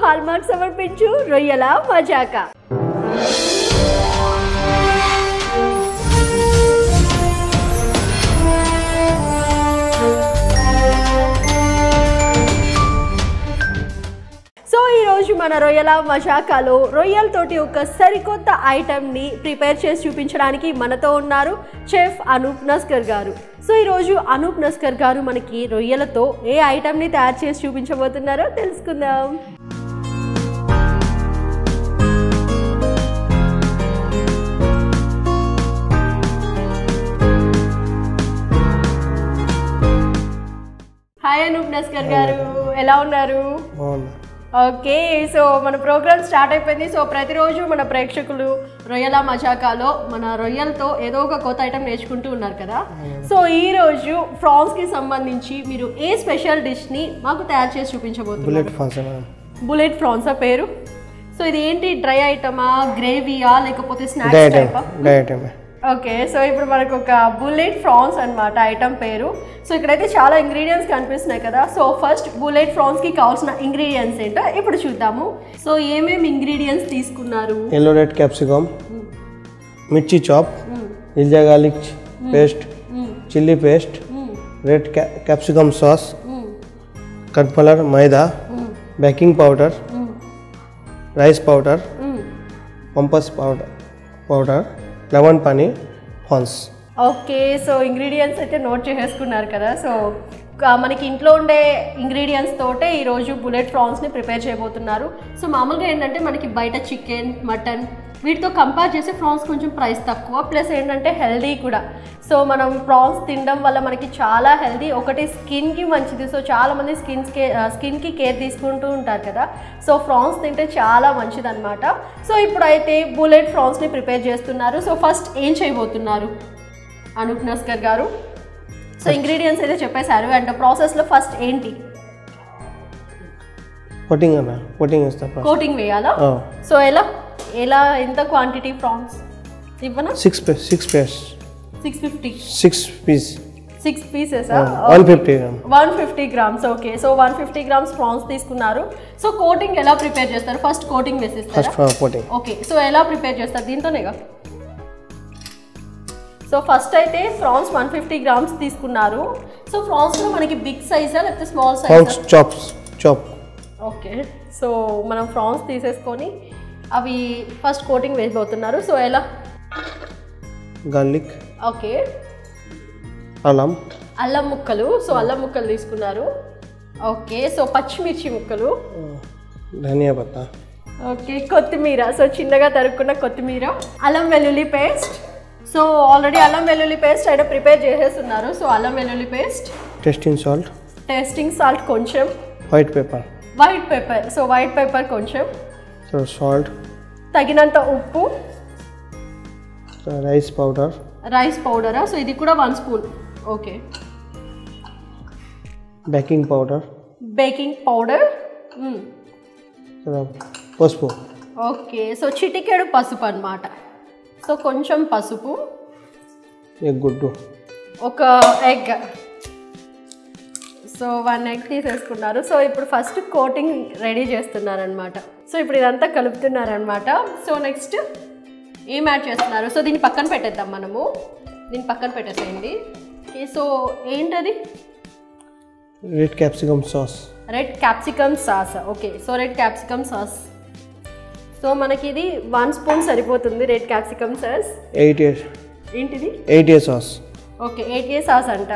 Hallmark సమర్పించు రొయ్యల మజాక so ఈరోజు మన రొయ్యల మషాకాలో రొయ్యలతోటి ఒక సరికొత్త ఐటెంని ప్రిపేర్ చేసి చూపించడానికి మనతో ఉన్నారు చెఫ్ అనూప్ నస్కర్ గారు సో ఈరోజు అనూప్ నస్కర్ గారు మనకి రొయ్యలతో ఏ ఐటెంని తయారు చేసి చూపించబోతున్నారో తెలుసుకుందాం హాయ్ అనూప్ నస్కర్ గారు ఎలా ఉన్నారు బాగుంది ఓకే సో మన ప్రోగ్రామ్ స్టార్ట్ అయిపోయింది సో ప్రతిరోజు మన ప్రేక్షకులు రొయ్యల మజాకాలో మన రొయ్యలతో ఏదో ఒక కొత్త ఐటెం నేర్చుకుంటూ ఉన్నారు కదా సో ఈ రోజు ఫ్రాన్స్ కి సంబంధించి మీరు ఏ స్పెషల్ డిష్ ని మాకు తయారు చేసి చూపించబోతున్నారు bullet prawns ma'am bullet prawns ఆ పేరు సో ఇది ఏంటి డ్రై ఐటమా గ్రేవీయా లేకపోతే డే స్నాక్స్ ఐటమ్ టైపా డే ఐటమ్ ఓకే సో ఇప్పుడు మనకు ఒక బుల్లెట్ ఫ్రాన్స్ అన్నమాట ఐటమ్ పేరు సో ఇక్కడైతే చాలా ఇంగ్రీడియంట్స్ కనిపిస్తున్నాయి కదా సో ఫస్ట్ బుల్లెట్ ఫ్రాన్స్కి కావాల్సిన ఇంగ్రీడియంట్స్ ఏంటో ఇప్పుడు చూద్దాము సో ఏమేమి ఇంగ్రీడియంట్స్ తీసుకున్నారు ఎల్లో రెడ్ క్యాప్సికమ్ మిర్చి chop ginger garlic paste chilli paste red capsicum sauce cornflour maida baking powder rice powder పంపస్ పౌడర్ పౌడర్ లెమన్ పనీ ఫాన్స్ ఓకే సో ఇంగ్రీడియంట్స్ అయితే నోట్ చేసేసుకున్నారు కదా సో క- మనకి ఇంట్లో ఉండే ఇంగ్రీడియంట్స్ తోటే ఈరోజు బుల్లెట్ ఫ్రాన్స్ని ప్రిపేర్ చేయబోతున్నారు సో మామూలుగా ఏంటంటే మనకి బయట చికెన్ మటన్ వీటితో కంపేర్ చేస్తే ఫ్రాన్స్ కొంచెం ప్రైస్ తక్కువ ప్లస్ ఏంటంటే హెల్దీ కూడా సో మనం ప్రాన్స్ తినడం వల్ల మనకి చాలా హెల్దీ ఒకటి స్కిన్కి మంచిది సో చాలామంది స్కిన్స్ కే స్కిన్కి కేర్ తీసుకుంటూ ఉంటారు కదా సో ఫ్రాన్స్ తింటే చాలా మంచిది అనమాట సో ఇప్పుడైతే బుల్లెట్ ఫ్రాన్స్ని ప్రిపేర్ చేస్తున్నారు సో ఫస్ట్ ఏం చేయబోతున్నారు అనూప్ నస్కర్ గారు సో ఇంగ్రీడియంట్స్ అయితే చెప్పేశారు అండ్ ప్రాసెస్లో ఫస్ట్ ఏంటి కోటింగ్ అన్న కోటింగ్ ఇస్తా కోటింగ్ వేయాలా సో ఎలా ఎలా ఎంత క్వాంటిటీ ప్రాన్స్ ఇవ్వనా six piece six piece six fifty six piece six pieces one fifty gram one fifty grams okay so one fifty grams prawns తీసుకున్నారు సో కోటింగ్ ఎలా ప్రిపేర్ చేస్తారు ఫస్ట్ కోటింగ్ వేసిస్తారా first coating okay so ఎలా prepare చేస్తారు దీంతోనేగా so first అయితే prawns one fifty grams తీసుకున్నారు so ఫ్రాన్స్లో మనకి బిగ్ సైజా లేకపోతే స్మాల్ ఫాన్స్ సైజా చాప్స్ చాప్ ఓకే సో మనం ఫ్రాన్స్ తీసేసుకొని అవి ఫస్ట్ కోటింగ్ వేసిపోతున్నారు సో ఎలా గార్లిక్ ఓకే అల్లం అల్లం ముక్కలు సో అల్లం ముక్కలు తీసుకున్నారు ఓకే సో పచ్చిమిర్చి ముక్కలు ధనియా పత్తా ఓకే కొత్తిమీర సో చిన్నగా తరుక్కున్న కొత్తిమీర అల్లం వెల్లుల్లి పేస్ట్ సో ఆల్రెడీ అల్లం వెల్లుల్లి పేస్ట్ అయితే ప్రిపేర్ చేసేస్తున్నారు సో అల్లం వెల్లుల్లి paste tasting salt tasting salt కొంచెం white paper white pepper so white pepper కొంచెం సో సాల్ట్ తగినంత ఉప్పు రైస్ పౌడర్ రైస్ పౌడరా సో ఇది కూడా one spoon okay baking powder baking powder పసుపు ఓకే సో చిటికెడు పసుపు అన్నమాట సో కొంచెం పసుపు ఎగ్ గుడ్డు ఒక ఎగ్ సో వన్ ఎగ్ తీసేసుకున్నారు సో ఇప్పుడు ఫస్ట్ కోటింగ్ రెడీ చేస్తున్నారనమాట సో ఇప్పుడు ఇదంతా కలుపుతున్నారనమాట సో నెక్స్ట్ ఏం యాడ్ చేస్తున్నారు సో దీన్ని పక్కన పెట్టేద్దాం మనము దీన్ని పక్కన పెట్టేసేయండి ఓకే సో ఏంటది red capsicum sauce red capsicum sauce okay so red capsicum sauce so మనకి ఇది వన్ స్పూన్ సరిపోతుంది red capsicum sauce eight years ఏంటిది eight year sauce okay eight years sauce అంట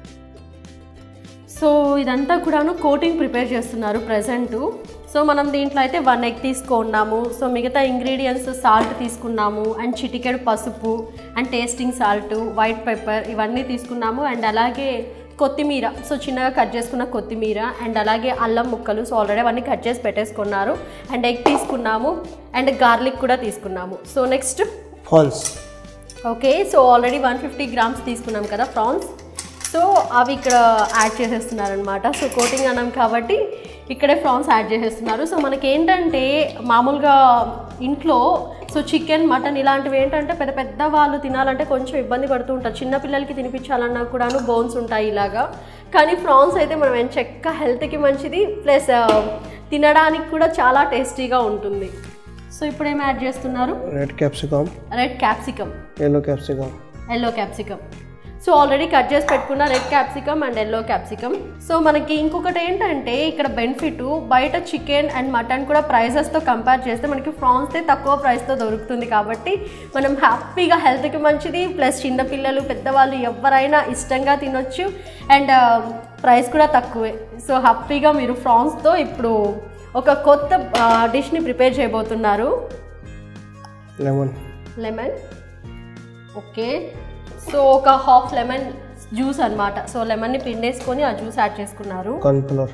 సో ఇదంతా కూడాను కోటింగ్ ప్రిపేర్ చేస్తున్నారు present so మనం దీంట్లో అయితే వన్ ఎగ్ తీసుకున్నాము సో మిగతా ఇంగ్రీడియంట్స్ సాల్ట్ తీసుకున్నాము అండ్ చిటికెడు పసుపు and tasting salt white pepper ఇవన్నీ తీసుకున్నాము అండ్ అలాగే కొత్తిమీర సో చిన్నగా కట్ చేసుకున్న కొత్తిమీర అండ్ అలాగే అల్లం ముక్కలు సో ఆల్రెడీ అవన్నీ కట్ చేసి పెట్టేసుకున్నారు అండ్ ఎగ్ తీసుకున్నాము అండ్ గార్లిక్ కూడా తీసుకున్నాము so next prawns okay so already one fifty grams తీసుకున్నాం కదా ప్రాన్స్ సో అవి ఇక్కడ యాడ్ చేసేస్తున్నారనమాట సో కోటింగ్ అన్నాం కాబట్టి ఇక్కడే ఫ్రాన్స్ యాడ్ చేసేస్తున్నారు సో మనకి ఏంటంటే మామూలుగా ఇంట్లో సో చికెన్ మటన్ ఇలాంటివి ఏంటంటే పెద్ద పెద్ద వాళ్ళు తినాలంటే కొంచెం ఇబ్బంది పడుతూ ఉంటారు చిన్న పిల్లలకి తినిపించాలన్నా కూడాను బోన్స్ ఉంటాయి ఇలాగా కానీ ఫ్రాన్స్ అయితే మనం ఏం చెక్క హెల్త్కి మంచిది ప్లస్ తినడానికి కూడా చాలా టేస్టీగా ఉంటుంది సో ఇప్పుడు ఏం యాడ్ చేస్తున్నారు red capsicum red capsicum yellow capsicum yellow capsicum so already cut చేసి పెట్టుకున్న red capsicum and yellow capsicum so మనకి ఇంకొకటి ఏంటంటే ఇక్కడ బెనిఫిట్ బయట చికెన్ అండ్ మటన్ కూడా ప్రైజెస్తో కంపేర్ చేస్తే మనకి ఫ్రాన్స్తే తక్కువ ప్రైస్తో దొరుకుతుంది కాబట్టి మనం హ్యాపీగా హెల్త్కి మంచిది ప్లస్ చిన్నపిల్లలు పెద్దవాళ్ళు ఎవరైనా ఇష్టంగా తినొచ్చు అండ్ ప్రైస్ కూడా తక్కువే సో హ్యాపీగా మీరు ఫ్రాన్స్తో ఇప్పుడు ఒక కొత్త డిష్ని ప్రిపేర్ చేయబోతున్నారు లెమన్ లెమన్ ఓకే సో ఒక హాఫ్ లెమన్ జ్యూస్ అన్నమాట సో లెమన్ని పిండేసుకొని ఆ జ్యూస్ యాడ్ చేసుకున్నారు కార్న్ఫ్లోర్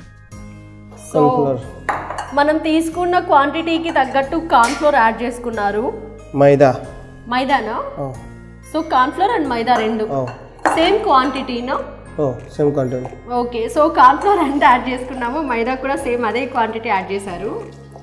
సో కార్న్ఫ్లోర్ మనం తీసుకున్న క్వాంటిటీకి తగ్గట్టు కార్న్ఫ్లోర్ యాడ్ చేసుకున్నారు మైదా మైదానా ఓ సో కార్న్ఫ్లోర్ అండ్ మైదా రెండు ఓ సేమ్ క్వాంటిటీనా ఓ same content okay so cornflour ఎంత యాడ్ చేసుకున్నామో మైదా కూడా సేమ్ అదే క్వాంటిటీ యాడ్ చేశారు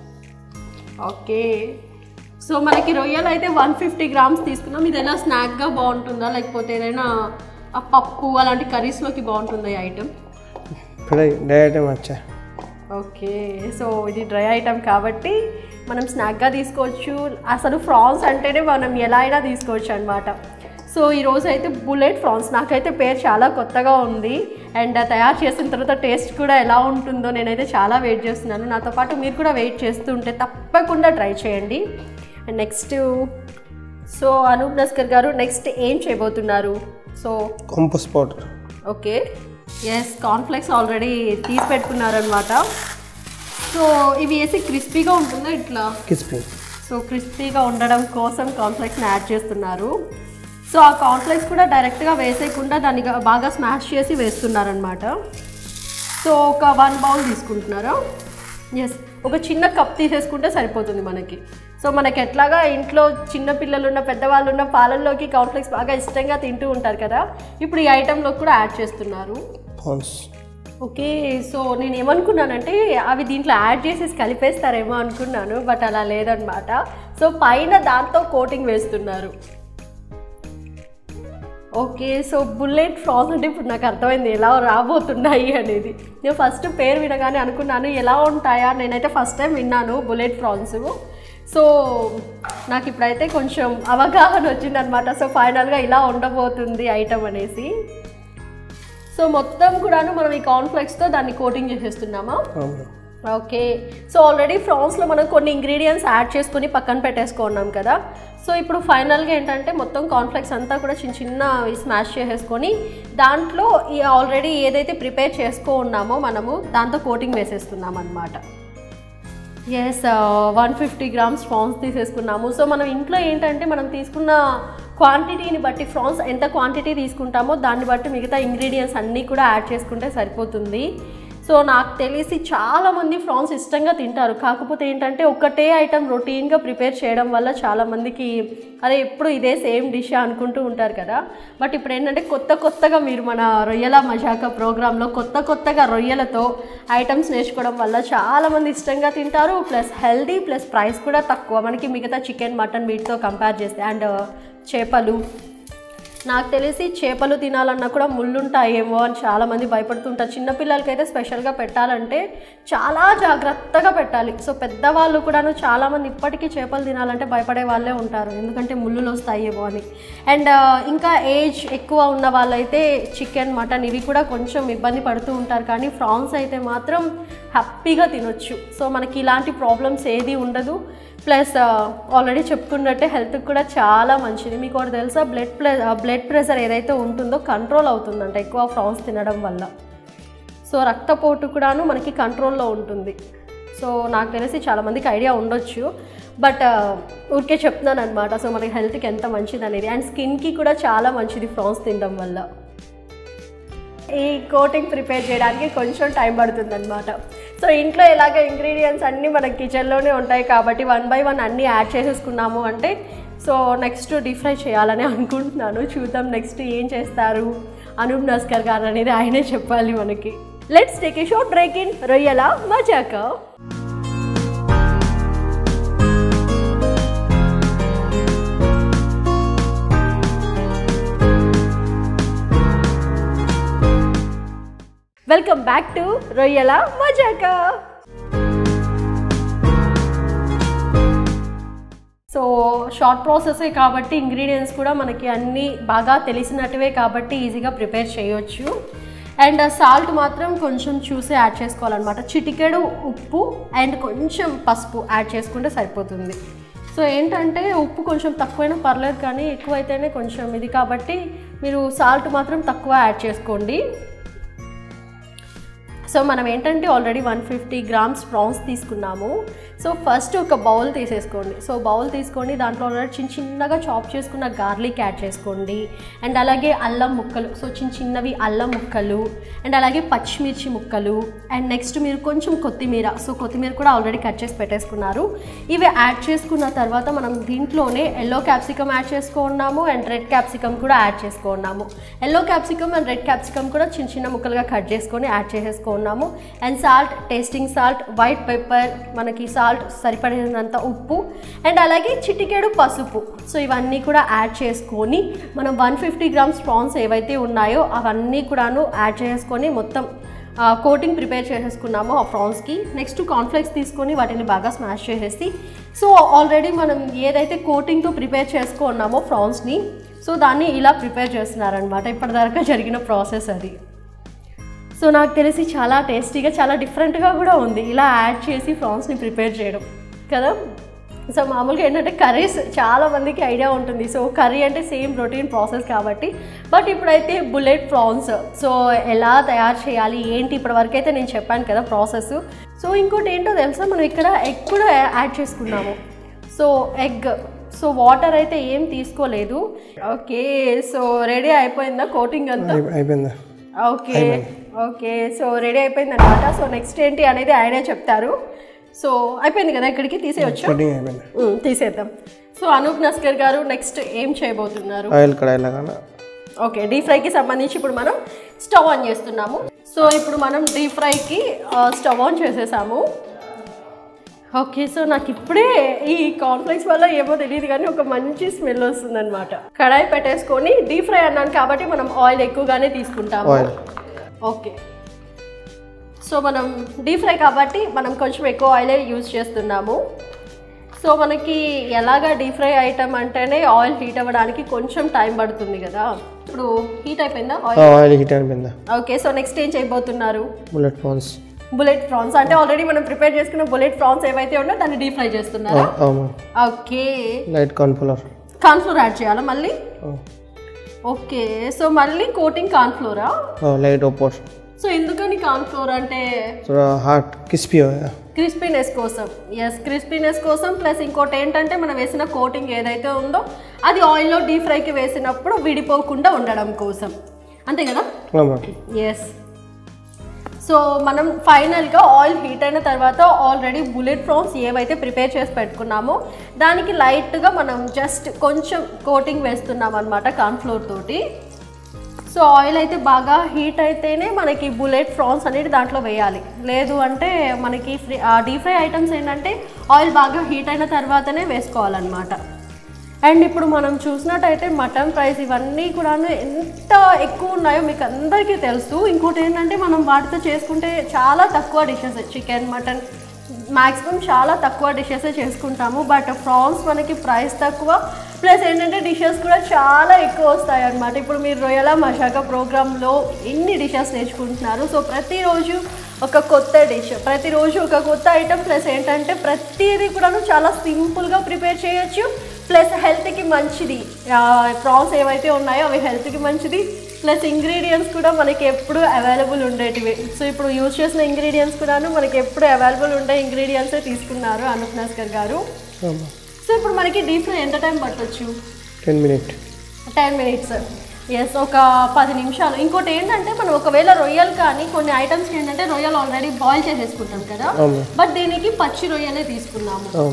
ఓకే సో మనకి రొయ్యలు అయితే వన్ ఫిఫ్టీ గ్రామ్స్ తీసుకున్నాం ఇది ఎలా స్నాక్గా బాగుంటుందా లేకపోతే ఏదైనా ఆ పప్పు అలాంటి కర్రీస్లోకి బాగుంటుందా ఈ ఐటెం ఫ్రై డే ఐటమ్ వచ్చా ఓకే సో ఇది డ్రై ఐటమ్ కాబట్టి మనం స్నాక్గా తీసుకోవచ్చు అసలు ఫ్రాన్స్ అంటేనే మనం ఎలా అయినా తీసుకోవచ్చు అనమాట సో ఈరోజు అయితే బుల్లెట్ ఫ్రాన్స్ నాకైతే పేరు చాలా కొత్తగా ఉంది అండ్ తయారు చేసిన తర్వాత టేస్ట్ కూడా ఎలా ఉంటుందో నేనైతే చాలా వెయిట్ చేస్తున్నాను నాతో పాటు మీరు కూడా వెయిట్ చేస్తూ ఉంటే తప్పకుండా ట్రై చేయండి and next so Anoop Naskar గారు నెక్స్ట్ ఏం చేయబోతున్నారు సో కంపోస్ట్ powder okay yes cornflakes already తీసి పెట్టుకున్నారనమాట సో ఇవి వేసి క్రిస్పీగా ఉంటుందా ఇట్లా కిస్పీ సో క్రిస్పీగా ఉండడం కోసం కార్న్ఫ్లెక్స్ని యాడ్ చేస్తున్నారు సో ఆ కార్న్ఫ్లెక్స్ కూడా డైరెక్ట్గా వేసేయకుండా దాన్ని గా- బాగా స్మాష్ చేసి వేస్తున్నారనమాట సో ఒక వన్ బౌల్ తీసుకుంటున్నారా ఎస్ ఒక చిన్న కప్ తీసేసుకుంటే సరిపోతుంది మనకి సో మనకి ఎట్లాగా ఇంట్లో చిన్న పిల్లలు ఉన్న పెద్దవాళ్ళు ఉన్న పాలల్లోకి కార్న్ఫ్లెక్స్ బాగా ఇష్టంగా తింటూ ఉంటారు కదా ఇప్పుడు ఈ ఐటెంలో కూడా యాడ్ చేస్తున్నారు పాన్స్ ఓకే సో నేను ఏమనుకున్నానంటే అవి దీంట్లో యాడ్ చేసేసి కలిపేస్తారేమో అనుకున్నాను బట్ అలా లేదనమాట సో పైన దాంతో కోటింగ్ వేస్తున్నారు ఓకే సో బుల్లెట్ ఫ్రాన్స్ అంటే ఇప్పుడు నాకు అర్థమైంది ఎలా రాబోతున్నాయి అనేది నేను ఫస్ట్ పేరు వినగానే అనుకున్నాను ఎలా ఉంటాయా నేనైతే ఫస్ట్ టైం విన్నాను బుల్లెట్ ఫ్రాన్స్ సో నాకు ఇప్పుడైతే కొంచెం అవగాహన వచ్చిందనమాట సో ఫైనల్గా ఇలా ఉండబోతుంది ఐటమ్ అనేసి సో మొత్తం కూడాను మనం ఈ కార్న్ఫ్లెక్స్తో దాన్ని కోటింగ్ చేసేస్తున్నామా అవును ఓకే సో ఆల్రెడీ ఫ్రాన్స్లో మనం కొన్ని ఇంగ్రీడియంట్స్ యాడ్ చేసుకొని పక్కన పెట్టేసుకున్నాం కదా సో ఇప్పుడు ఫైనల్గా ఏంటంటే మొత్తం కాన్ఫ్లెక్స్ అంతా కూడా చిన్న చిన్న స్మాష్ చేసేసుకొని దాంట్లో ఈ ఆల్రెడీ ఏదైతే ప్రిపేర్ చేసుకో ఉన్నామో మనము దాంతో కోటింగ్ వేసేస్తున్నాం అనమాట yes one fifty grams prawns తీసేసుకున్నాము సో మనం ఇంట్లో ఏంటంటే మనం తీసుకున్న క్వాంటిటీని బట్టి ఫ్రాన్స్ ఎంత క్వాంటిటీ తీసుకుంటామో దాన్ని బట్టి మిగతా ఇంగ్రీడియంట్స్ అన్నీ కూడా యాడ్ చేసుకుంటే సరిపోతుంది సో నాకు తెలిసి చాలామంది ఫ్రాన్స్ ఇష్టంగా తింటారు కాకపోతే ఏంటంటే ఒకటే ఐటెం రొటీన్గా ప్రిపేర్ చేయడం వల్ల చాలామందికి అరే ఎప్పుడు ఇదే సేమ్ డిష్ అనుకుంటూ ఉంటారు కదా బట్ ఇప్పుడు ఏంటంటే కొత్త కొత్తగా మీరు మన రొయ్యల మజాక ప్రోగ్రాంలో కొత్త కొత్తగా రొయ్యలతో ఐటమ్స్ నేర్చుకోవడం వల్ల చాలామంది ఇష్టంగా తింటారు ప్లస్ హెల్దీ ప్లస్ ప్రైస్ కూడా తక్కువ మనకి మిగతా చికెన్ మటన్ వీటితో కంపేర్ చేస్తే అండ్ చేపలు నాకు తెలిసి చేపలు తినాలన్నా కూడా ముళ్ళుంటాయేమో అని చాలామంది భయపడుతుంటారు చిన్నపిల్లలకైతే స్పెషల్గా పెట్టాలంటే చాలా జాగ్రత్తగా పెట్టాలి సో పెద్దవాళ్ళు కూడాను చాలామంది ఇప్పటికీ చేపలు తినాలంటే భయపడే వాళ్ళే ఉంటారు ఎందుకంటే ముళ్ళులు వస్తాయేమో అని అండ్ ఇంకా ఏజ్ ఎక్కువ ఉన్న వాళ్ళైతే చికెన్ మటన్ ఇవి కూడా కొంచెం ఇబ్బంది పడుతూ ఉంటారు కానీ ఫ్రాన్స్ అయితే మాత్రం హ్యాపీగా తినొచ్చు సో మనకి ఇలాంటి ప్రాబ్లమ్స్ ఏది ఉండదు ప్లస్ ఆల్రెడీ చెప్పుకున్నట్టే హెల్త్కి కూడా చాలా మంచిది మీకు ఒకటి తెలుసా బ్లడ్ ప్రె బ్లడ్ ప్రెషర్ ఏదైతే ఉంటుందో కంట్రోల్ అవుతుందంట ఎక్కువ ఫ్రాన్స్ తినడం వల్ల సో రక్తపోటు కూడాను మనకి కంట్రోల్లో ఉంటుంది సో నాకు తెలిసి చాలామందికి ఐడియా ఉండొచ్చు బట్ ఊరికే చెప్తున్నాను అనమాట సో మనకి హెల్త్కి ఎంత మంచిది అనేది అండ్ స్కిన్కి కూడా చాలా మంచిది ఫ్రాన్స్ తినడం వల్ల ఈ కోటింగ్ ప్రిపేర్ చేయడానికి కొంచెం టైం పడుతుందన్నమాట సో ఇంట్లో ఎలాగ ఇంగ్రీడియంట్స్ అన్నీ మన కిచెన్లోనే ఉంటాయి కాబట్టి వన్ బై వన్ అన్నీ యాడ్ చేసేసుకున్నాము అంటే సో నెక్స్ట్ డీప్ ఫ్రై చేయాలని అనుకుంటున్నాను చూద్దాం నెక్స్ట్ ఏం చేస్తారు అనూప్ నస్కర్ గారు అనేది ఆయనే చెప్పాలి మనకి let's take a short break in రొయ్యల మజాక వెల్కమ్ బ్యాక్ టు రొయ్యల మజాక సో షార్ట్ ప్రాసెసే కాబట్టి ఇంగ్రీడియంట్స్ కూడా మనకి అన్నీ బాగా తెలిసినట్టువే కాబట్టి ఈజీగా ప్రిపేర్ చేయొచ్చు అండ్ సాల్ట్ మాత్రం కొంచెం చూసి యాడ్ చేసుకోవాలన్నమాట చిటికెడు ఉప్పు అండ్ కొంచెం పసుపు యాడ్ చేసుకుంటే సరిపోతుంది సో ఏంటంటే ఉప్పు కొంచెం తక్కువైనా పర్లేదు కానీ ఎక్కువైతేనే కొంచెం ఇది కాబట్టి మీరు సాల్ట్ మాత్రం తక్కువ యాడ్ చేసుకోండి సో మనం ఏంటంటే already one fifty grams prawns తీసుకున్నాము సో ఫస్ట్ ఒక బౌల్ తీసేసుకోండి సో బౌల్ తీసుకోండి దాంట్లో ఆల్రెడీ చిన్న చిన్నగా చాప్ చేసుకున్న గార్లిక్ యాడ్ చేసుకోండి అండ్ అలాగే అల్లం ముక్కలు సో చిన్న చిన్నవి అల్లం ముక్కలు అండ్ అలాగే పచ్చిమిర్చి ముక్కలు అండ్ నెక్స్ట్ మీరు కొంచెం కొత్తిమీర సో కొత్తిమీర కూడా ఆల్రెడీ కట్ చేసి పెట్టేసుకున్నారు ఇవి యాడ్ చేసుకున్న తర్వాత మనం దీంట్లోనే ఎల్లో క్యాప్సికమ్ యాడ్ చేసుకున్నాము అండ్ రెడ్ క్యాప్సికమ్ కూడా యాడ్ చేసుకున్నాము yellow capsicum and red capsicum కూడా చిన్న చిన్న ముక్కలుగా కట్ చేసుకొని యాడ్ చేసేసుకున్నాము and salt tasting salt white pepper మనకి సాల్ట్ సరిపడినంత ఉప్పు అండ్ అలాగే చిటికెడు పసుపు సో ఇవన్నీ కూడా యాడ్ చేసుకొని మనం వన్ ఫిఫ్టీ గ్రామ్స్ ప్రాన్స్ ఏవైతే ఉన్నాయో అవన్నీ కూడాను యాడ్ చేసుకొని మొత్తం కోటింగ్ ప్రిపేర్ చేసేసుకున్నాము ఆ ప్రాన్స్కి నెక్స్ట్ కార్న్ఫ్లెక్స్ తీసుకొని వాటిని బాగా స్మాష్ చేసేసి సో ఆల్రెడీ మనం ఏదైతే కోటింగ్తో ప్రిపేర్ చేసుకున్నామో ప్రాన్స్ని సో దాన్ని ఇలా ప్రిపేర్ చేస్తున్నారనమాట ఇప్పటిదాకా జరిగిన ప్రాసెస్ అది సో నాకు తెలిసి చాలా టేస్టీగా చాలా డిఫరెంట్గా కూడా ఉంది ఇలా యాడ్ చేసి ప్రాన్స్ని ప్రిపేర్ చేయడం కదా సో మామూలుగా ఏంటంటే కర్రీస్ చాలా మందికి ఐడియా ఉంటుంది సో కర్రీ అంటే సేమ్ రొటీన్ ప్రాసెస్ కాబట్టి బట్ ఇప్పుడైతే బుల్లెట్ ప్రాన్స్ సో ఎలా తయారు చేయాలి ఏంటి ఇప్పటివరకు అయితే నేను చెప్పాను కదా ప్రాసెస్ సో ఇంకోటి ఏంటో తెలుసా మనం ఇక్కడ ఎగ్ కూడా యాడ్ చేసుకున్నాము సో ఎగ్ సో వాటర్ అయితే ఏం తీసుకోలేదు ఓకే సో రెడీ అయిపోయిందా కోటింగ్ అంతా అయి- అయిపోయిందా ఓకే ఓకే సో రెడీ అయిపోయింది అనమాట సో నెక్స్ట్ ఏంటి అనేది ఆయనే చెప్తారు సో అయిపోయింది కదా ఇక్కడికి తీసేయచ్చు కటింగ్ అయిపోయింది తీసేద్దాం సో అనూప్ నస్కర్ గారు నెక్స్ట్ ఏం చేయబోతున్నారు ఆయిల్ కడాయిలో కానీ ఓకే డీప్ ఫ్రైకి సంబంధించి ఇప్పుడు మనం స్టవ్ ఆన్ చేస్తున్నాము సో ఇప్పుడు మనం డీప్ ఫ్రైకి స్టవ్ ఆన్ చేసేసాము ఓకే సో నాకు ఇప్పుడే ఈ కాన్ఫ్లెక్స్ వల్ల ఏమో తెలియదు కానీ ఒక మంచి స్మెల్ వస్తుందన్నమాట కడాయి పెట్టేసుకొని డీప్ ఫ్రై అన్నాను కాబట్టి మనం ఆయిల్ ఎక్కువగానే తీసుకుంటాము ఆయిల్ ఓకే సో మనం డీప్ ఫ్రై కాబట్టి మనం కొంచెం ఎక్కువ ఆయిలే యూజ్ చేస్తున్నాము సో మనకి ఎలాగా డీప్ ఫ్రై ఐటమ్ అంటేనే ఆయిల్ హీట్ అవ్వడానికి కొంచెం టైం పడుతుంది కదా ఇప్పుడు హీట్ అయిపోయిందా ఆయిల్ ఆయిల్ హీట్ అయిపోయిందా ఓకే సో నెక్స్ట్ ఏం చేయబోతున్నారు బుల్లెట్ ప్రాన్స్ బుల్లెట్ ప్రాన్స్ అంటే ఆల్రెడీ మనం ప్రిపేర్ చేసుకున్న బుల్లెట్ ప్రాన్స్ ఏవైతే ఉన్నాయో దాన్ని డీప్ ఫ్రై చేస్తున్నారా అవును okay light cornflour cornflour add చేయాలా మళ్ళీ ఓకే సో మళ్ళీ కోటింగ్ కార్న్ఫ్లోరా లైట్ ఓపోర్ సో ఎందుకని కార్న్ఫ్లోర్ అంటే थोड़ा हार्ड क्रिस्पी हो गया క్రిస్పీనెస్ కోసం ఎస్ క్రిస్పీనెస్ కోసం ప్లస్ ఇంకోటి ఏంటంటే మనం వేసిన కోటింగ్ ఏదైతే ఉందో అది ఆయిల్లో డీప్ ఫ్రైకి వేసినప్పుడు విడిపోకుండా ఉండడం కోసం అంతే కదా हाँ मैम ఎస్ సో మనం ఫైనల్గా ఆయిల్ హీట్ అయిన తర్వాత ఆల్రెడీ బుల్లెట్ ప్రాన్స్ ఏవైతే ప్రిపేర్ చేసి పెట్టుకున్నామో దానికి లైట్గా మనం జస్ట్ కొంచెం కోటింగ్ వేస్తున్నాం అనమాట కార్న్ఫ్లోర్ తోటి సో ఆయిల్ అయితే బాగా హీట్ అయితేనే మనకి బుల్లెట్ ప్రాన్స్ అనేది దాంట్లో వేయాలి లేదు అంటే మనకి ఫ్రీ డీప్ ఫ్రై ఐటమ్స్ ఏంటంటే ఆయిల్ బాగా హీట్ అయిన తర్వాతనే వేసుకోవాలన్నమాట అండ్ ఇప్పుడు మనం చూసినట్టయితే మటన్ ప్రైస్ ఇవన్నీ కూడా ఎంత ఎక్కువ ఉన్నాయో మీకు అందరికీ తెలుసు ఇంకోటి ఏంటంటే మనం వాటితో చేసుకుంటే చాలా తక్కువ డిషెస్ చికెన్ మటన్ మ్యాక్సిమం చాలా తక్కువ డిషెస్ చేసుకుంటాము బట్ ప్రాన్స్ మనకి ప్రైస్ తక్కువ ప్లస్ ఏంటంటే డిషెస్ కూడా చాలా ఎక్కువ వస్తాయి అన్నమాట ఇప్పుడు మీరు రొయ్యల మషాక ప్రోగ్రాంలో ఎన్ని డిషెస్ నేర్చుకుంటున్నారు సో ప్రతిరోజు ఒక కొత్త డిష్ ప్రతిరోజు ఒక కొత్త ఐటెం ప్లస్ ఏంటంటే ప్రతిదీ కూడాను చాలా సింపుల్గా ప్రిపేర్ చేయొచ్చు ప్లస్ హెల్త్కి మంచిది ప్రాన్స్ ఏవైతే ఉన్నాయో అవి హెల్త్కి మంచిది ప్లస్ ఇంగ్రీడియంట్స్ కూడా మనకి ఎప్పుడు అవైలబుల్ ఉండేటివి సో ఇప్పుడు యూజ్ చేసిన ఇంగ్రీడియంట్స్ కూడాను మనకి ఎప్పుడు అవైలబుల్ ఉండే ఇంగ్రీడియంట్సే తీసుకున్నారు అనూప్ నస్కర్ గారు हाँ मैम సో ఇప్పుడు మనకి డీప్ ఫ్రై ఎంత టైం పట్టొచ్చు ten minute ten minutes yes ఒక పది నిమిషాలు ఇంకోటి ఏంటంటే మనం ఒకవేళ రొయ్యలు కానీ కొన్ని ఐటమ్స్ ఏంటంటే రొయ్యలు ఆల్రెడీ బాయిల్ చేసేసుకుంటాం కదా అవును బట్ దీనికి పచ్చి రొయ్యలే తీసుకున్నాము అవును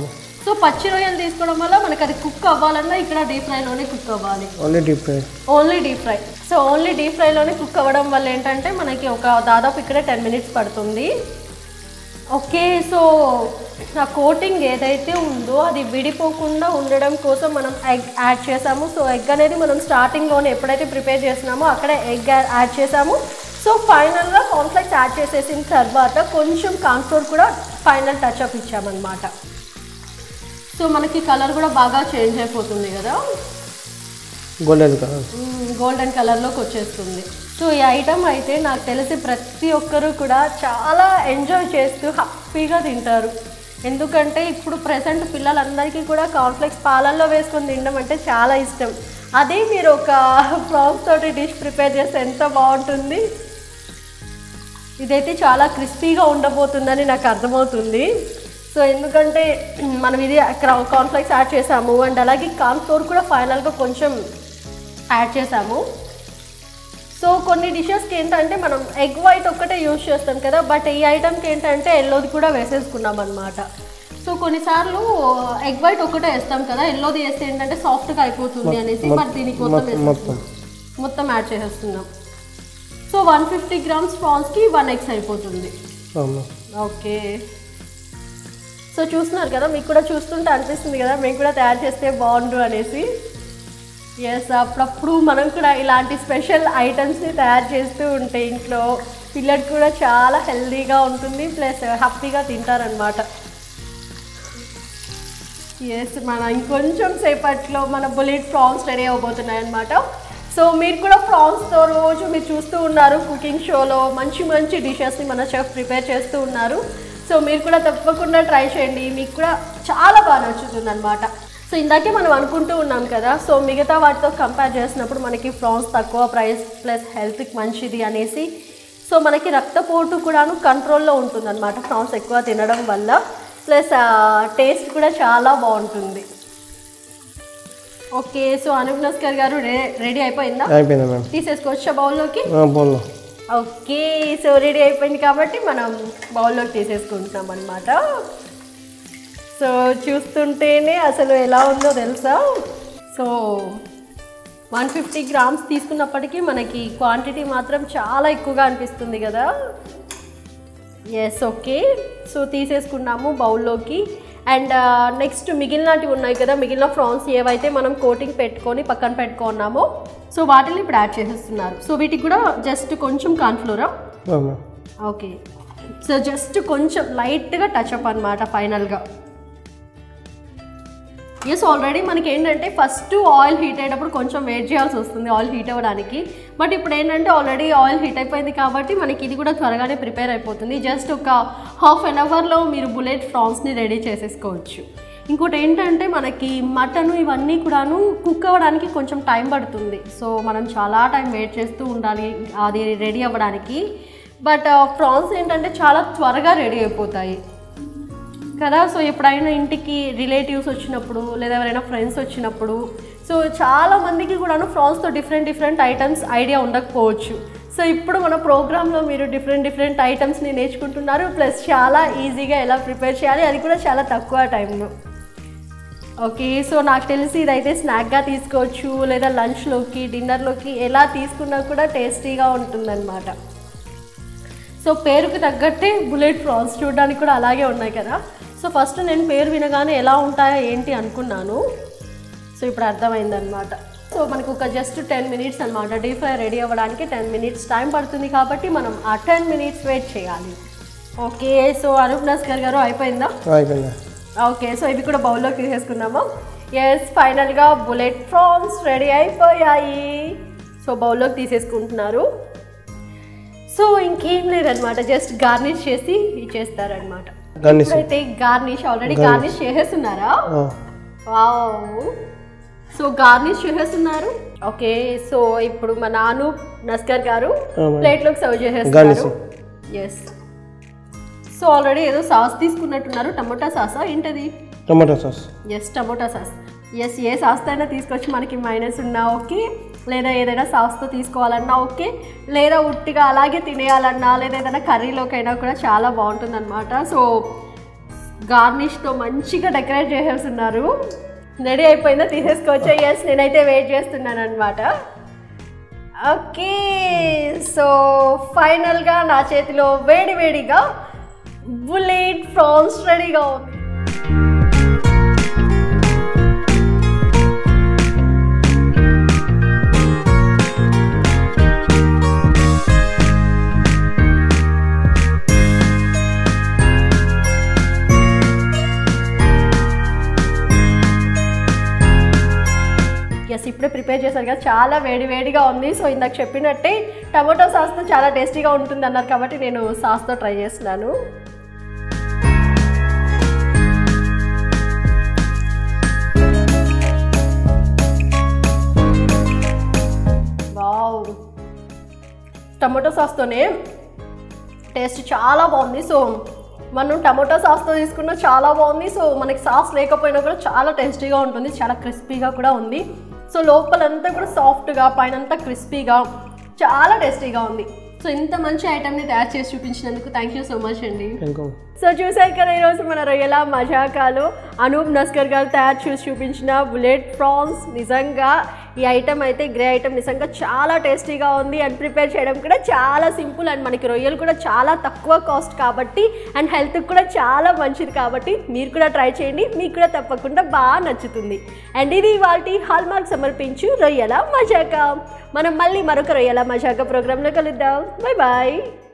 సో పచ్చి రొయ్యలు తీసుకోవడం వల్ల మనకి అది కుక్ అవ్వాలన్నా ఇక్కడ డీప్ ఫ్రైలోనే కుక్ అవ్వాలి only deep fry only deep fry so only deep ఫ్రైలోనే కుక్ అవ్వడం వల్ల ఏంటంటే మనకి ఒక దాదాపు ఇక్కడ టెన్ మినిట్స్ పడుతుంది ఓకే సో ఆ కోటింగ్ ఏదైతే ఉందో అది విడిపోకుండా ఉండడం కోసం మనం ఎగ్ యాడ్ చేసాము సో ఎగ్ అనేది మనం స్టార్టింగ్లోనే ఎప్పుడైతే ప్రిపేర్ చేసినామో అక్కడే ఎగ్ యాడ్ చేసాము సో ఫైనల్గా కాన్ఫ్లెక్స్ యాడ్ చేసేసిన తర్వాత కొంచెం కాన్ఫ్లోర్ కూడా ఫైనల్ టచ్అప్ ఇచ్చామన్నమాట సో మనకి కలర్ కూడా బాగా చేంజ్ అయిపోతుంది కదా గోల్డెన్ కలర్ గోల్డెన్ కలర్లోకి వచ్చేస్తుంది సో ఈ ఐటమ్ అయితే నాకు తెలిసి ప్రతి ఒక్కరూ కూడా చాలా ఎంజాయ్ చేస్తూ హ్యాపీగా తింటారు ఎందుకంటే ఇప్పుడు ప్రజెంట్ పిల్లలందరికీ కూడా కాన్ఫ్లెక్స్ పాలల్లో వేసుకొని తినడం అంటే చాలా ఇష్టం అదే మీరు ఒక ప్రాన్స్ తోటి డిష్ ప్రిపేర్ చేస్తే ఎంత బాగుంటుంది ఇదైతే చాలా క్రిస్పీగా ఉండబోతుందని నాకు అర్థమవుతుంది సో ఎందుకంటే మనం ఇది కాన్ఫ్లెక్స్ యాడ్ చేసాము అండ్ అలాగే కార్న్ఫ్లోర్ కూడా ఫైనల్గా కొంచెం యాడ్ చేసాము సో కొన్ని డిషెస్కి ఏంటంటే మనం ఎగ్ వైట్ ఒక్కటే యూజ్ చేస్తాం కదా బట్ ఈ ఐటమ్కి ఏంటంటే ఎల్లోది కూడా వేసేసుకున్నాం అనమాట సో కొన్నిసార్లు ఎగ్ వైట్ ఒక్కటే వేస్తాం కదా ఎల్లోది వేస్తే ఏంటంటే సాఫ్ట్గా అయిపోతుంది అనేసి బట్ దీనికి మొత్తం మొత్తం వేసేస్తున్నాం మొత్తం యాడ్ చేసేస్తున్నాం సో వన్ ఫిఫ్టీ గ్రామ్స్ ప్రాన్స్కి వన్ ఎగ్స్ అయిపోతుంది అవును ఓకే సో చూస్తున్నారు కదా మీకు కూడా చూస్తుంటే అనిపిస్తుంది కదా మేము కూడా తయారు చేస్తే బాగుండు అనేసి ఎస్ అప్పుడప్పుడు మనం కూడా ఇలాంటి స్పెషల్ ఐటమ్స్ని తయారు చేస్తూ ఉంటే ఇంట్లో పిల్లలకు కూడా చాలా హెల్తీగా ఉంటుంది ప్లస్ హ్యాపీగా తింటారనమాట ఎస్ మన ఇంకొంచెం సేపట్లో మన బుల్లెట్ ప్రాన్స్ రెడీ అవబోతున్నాయి అనమాట సో మీరు కూడా ప్రాన్స్తో రోజు మీరు చూస్తూ ఉన్నారు కుకింగ్ షోలో మంచి మంచి డిషెస్ని మన చెఫ్ ప్రిపేర్ చేస్తూ ఉన్నారు సో మీరు కూడా తప్పకుండా ట్రై చేయండి మీకు కూడా చాలా బాగా నచ్చుతుంది అనమాట సో ఇందాకే మనం అనుకుంటూ ఉన్నాం కదా సో మిగతా వాటితో కంపేర్ చేసినప్పుడు మనకి ప్రాన్స్ తక్కువ ప్రైస్ ప్లస్ హెల్త్కి మంచిది అనేసి సో మనకి రక్తపోటు కూడాను కంట్రోల్లో ఉంటుందన్నమాట ప్రాన్స్ ఎక్కువ తినడం వల్ల ప్లస్ టేస్ట్ కూడా చాలా బాగుంటుంది ఓకే సో అనూప్ నస్కర్ గారు రె- రెడీ అయిపోయిందా అయిపోయిందా మ్యామ్ తీసేసుకోవచ్చా బౌల్లోకి బోల్లో ఓకే సో రెడీ అయిపోయింది కాబట్టి మనం బౌల్లోకి తీసేసుకుంటున్నాం అనమాట సో చూస్తుంటేనే అసలు ఎలా ఉందో తెలుసా సో వన్ ఫిఫ్టీ గ్రామ్స్ తీసుకున్నప్పటికీ మనకి క్వాంటిటీ మాత్రం చాలా ఎక్కువగా అనిపిస్తుంది కదా ఎస్ ఓకే సో తీసేసుకున్నాము బౌల్లోకి అండ్ నెక్స్ట్ మిగిలినవి ఉన్నాయి కదా మిగిలిన ఫ్రాన్స్ ఏవైతే మనం కోటింగ్ పెట్టుకొని పక్కన పెట్టుకున్నామో సో వాటిని ఇప్పుడు యాడ్ చేసేస్తున్నారు సో వీటికి కూడా జస్ట్ కొంచెం కార్న్ఫ్లోరా అవును ఓకే సో జస్ట్ కొంచెం లైట్గా టచ్ అప్ అనమాట ఫైనల్గా ఎస్ ఆల్రెడీ మనకి ఏంటంటే ఫస్ట్ ఆయిల్ హీట్ అయ్యేటప్పుడు కొంచెం వెయిట్ చేయాల్సి వస్తుంది ఆయిల్ హీట్ అవ్వడానికి బట్ ఇప్పుడు ఏంటంటే ఆల్రెడీ ఆయిల్ హీట్ అయిపోయింది కాబట్టి మనకి ఇది కూడా త్వరగానే ప్రిపేర్ అయిపోతుంది జస్ట్ ఒక హాఫ్ అన్ అవర్లో మీరు బుల్లెట్ ఫ్రాన్స్ని రెడీ చేసేసుకోవచ్చు ఇంకోటి ఏంటంటే మనకి మటన్ ఇవన్నీ కూడాను కుక్ అవ్వడానికి కొంచెం టైం పడుతుంది సో మనం చాలా టైం వెయిట్ చేస్తూ ఉండాలి అది రెడీ అవ్వడానికి బట్ ప్రాన్స్ ఏంటంటే చాలా త్వరగా రెడీ అయిపోతాయి కదా సో ఎప్పుడైనా ఇంటికి రిలేటివ్స్ వచ్చినప్పుడు లేదా ఎవరైనా ఫ్రెండ్స్ వచ్చినప్పుడు సో చాలా మందికి కూడాను ఫ్రాన్స్తో డిఫరెంట్ డిఫరెంట్ ఐటమ్స్ ఐడియా ఉండకపోవచ్చు సో ఇప్పుడు మన ప్రోగ్రాంలో మీరు డిఫరెంట్ డిఫరెంట్ ఐటమ్స్ని నేర్చుకుంటున్నారు ప్లస్ చాలా ఈజీగా ఎలా ప్రిపేర్ చేయాలి అది కూడా చాలా తక్కువ టైంలో ఓకే సో నాకు తెలిసి ఇదైతే స్నాక్గా తీసుకోవచ్చు లేదా లంచ్లోకి డిన్నర్లోకి ఎలా తీసుకున్నా కూడా టేస్టీగా ఉంటుందన్నమాట సో పేరుకి తగ్గట్టే బుల్లెట్ ప్రాన్స్ చూడడానికి కూడా అలాగే ఉన్నాయి కదా సో ఫస్ట్ నేను పేరు వినగానే ఎలా ఉంటాయో ఏంటి అనుకున్నాను సో ఇప్పుడు అర్థమైందనమాట సో మనకు ఒక జస్ట్ టెన్ మినిట్స్ అనమాట డీప్ ఫ్రై రెడీ అవ్వడానికి టెన్ మినిట్స్ టైం పడుతుంది కాబట్టి మనం ఆ టెన్ మినిట్స్ వెయిట్ చేయాలి ఓకే సో అనూప్ నస్కర్ గారు అయిపోయిందా అయిపోయిందా ఓకే సో ఇవి కూడా బౌల్లోకి తీసేసుకుందామా ఎస్ ఫైనల్గా బుల్లెట్ ప్రాన్స్ రెడీ అయిపోయాయి సో బౌల్లోకి తీసేసుకుంటున్నారు సో ఇంకేం లేదనమాట జస్ట్ గార్నిష్ చేసి ఇచ్చేస్తారనమాట గన్నిస్ అయితే గార్నిష్ ఆల్రెడీ గార్నిష్ చేసేస్తున్నారా వావ్ సో గార్నిష్ చేసేస్తున్నారు ఓకే సో ఇప్పుడు మా నాను నస్కర్ గారు అవును. ప్లేట్లోకి సర్వ్ చేసేస్తున్నారు Garnish. ఎస్ సో ఆల్రెడీ ఏదో సాస్ తీసుకున్నట్టున్నారు టమోటా సాసా ఏంటది tomato sauce yes tomato sauce yes ఏ సాస్ అయినా తీసుకొచ్చి మనకి మైనస్ ఉన్నా ఓకే లేదా ఏదైనా సాస్తో తీసుకోవాలన్నా ఓకే లేదా ఉట్టిగా అలాగే తినేయాలన్నా లేదా ఏదైనా కర్రీలోకైనా కూడా చాలా బాగుంటుంది అనమాట సో గార్నిష్తో మంచిగా డెకరేట్ చేసేస్తున్నారు రెడీ అయిపోయిందో తీసేసుకోవచ్చా ఎస్ నేనైతే వెయిట్ చేస్తున్నాను అనమాట ఓకే సో ఫైనల్గా నా చేతిలో వేడి వేడిగా బుల్లెట్ ఫ్రాన్స్ రెడీగా ఉంది ఎస్ ఇప్పుడే ప్రిపేర్ చేశారు కదా చాలా వేడి వేడిగా ఉంది సో ఇందాక చెప్పినట్టే టమాటో సాస్తో చాలా టేస్టీగా ఉంటుంది అన్నారు కాబట్టి నేను సాస్తో ట్రై చేస్తున్నాను వావ్ టమాటో సాస్తోనే టేస్ట్ చాలా బాగుంది సో మనం టమాటో సాస్తో తీసుకున్న చాలా బాగుంది సో మనకి సాస్ లేకపోయినా కూడా చాలా టేస్టీగా ఉంటుంది చాలా క్రిస్పీగా కూడా ఉంది సో లోపలంతా కూడా సాఫ్ట్గా పైనంతా క్రిస్పీగా చాలా టేస్టీగా ఉంది సో ఇంత మంచి ఐటమ్ని తయారు చేసి చూపించినందుకు థ్యాంక్ యూ సో మచ్ అండి వెల్కమ్ సో చూసారు కదా ఈరోజు మన రొయ్యల మజాకాలో అనూప్ నస్కర్ గారు తయారు చేసి చూపించిన బుల్లెట్ ప్రాన్స్ నిజంగా ఈ ఐటమ్ అయితే గ్రే ఐటమ్ నిజంగా చాలా టేస్టీగా ఉంది అండ్ ప్రిపేర్ చేయడం కూడా చాలా సింపుల్ అండ్ మనకి రొయ్యలు కూడా చాలా తక్కువ కాస్ట్ కాబట్టి అండ్ హెల్త్కి కూడా చాలా మంచిది కాబట్టి మీరు కూడా ట్రై చేయండి మీకు కూడా తప్పకుండా బాగా నచ్చుతుంది అండ్ ఇది వాటి హాల్మార్క్ సమర్పించు రొయ్యల మజాకా మనం మళ్ళీ మరొక రొయ్యల మజాకా ప్రోగ్రాంలో కలుద్దాం బాయ్ బాయ్